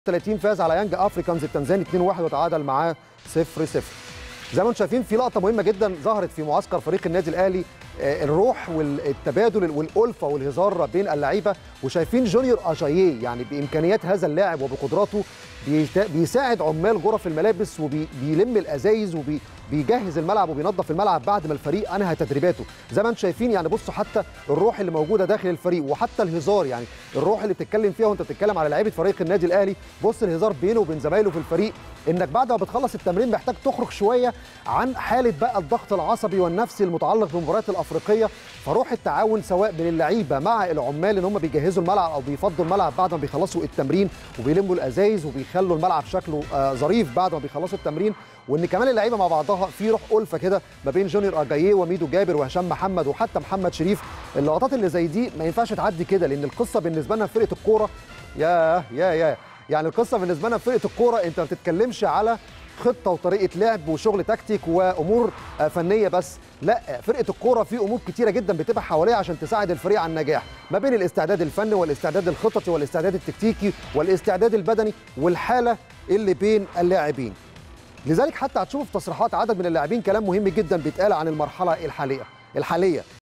30 فاز على يانج افريكانز التنزاني 2-1 وتعادل معاه 0-0 زي ما انتم شايفين في لقطه مهمه جدا ظهرت في معسكر فريق النادي الاهلي آه، الروح والتبادل والالفه والهزار بين اللعيبه وشايفين جونيور اجاييه يعني بامكانيات هذا اللاعب وبقدراته بيتا- بيساعد عمال غرف الملابس وبيلم الازايز وبيجهز الملعب وبينظف الملعب بعد ما الفريق انهى تدريباته زي ما انتم شايفين يعني بصوا حتى الروح اللي موجوده داخل الفريق وحتى الهزار يعني الروح اللي بتتكلم فيها وانت بتتكلم على لعيبه فريق النادي الاهلي بص الهزار بينه وبين زمايله في الفريق انك بعد ما بتخلص التمرين محتاج تخرج شويه عن حاله بقى الضغط العصبي والنفسي المتعلق بالمباريات الافريقيه فروح التعاون سواء بين اللعيبه مع العمال ان هم بيجهزوا الملعب او بيفضوا الملعب بعد ما بيخلصوا التمرين وبيلموا الازايز وبيخلوا الملعب شكله آه، ظريف بعد ما بيخلصوا التمرين وان كمان اللعيبه مع بعضها في روح الفه كده ما بين جونيور اجاييه وميدو جابر وهشام محمد وحتى محمد شريف اللقطات اللي زي دي ما ينفعش تعدي كده لان القصه بالنسبه لنا في فرقه الكوره يا يا يا يعني القصه بالنسبه لنا في فرقه الكوره انت ما بتتكلمش على خطه وطريقه لعب وشغل تكتيك وامور آه، فنيه بس لا فرقه الكوره في امور كتيره جدا بتبقى حواليها عشان تساعد الفريق على النجاح ما بين الاستعداد الفني والاستعداد الخططي والاستعداد التكتيكي والاستعداد البدني والحاله اللي بين اللاعبين لذلك حتى هتشوف في تصريحات عدد من اللاعبين كلام مهم جدا بيتقال عن المرحله الحاليه الحاليه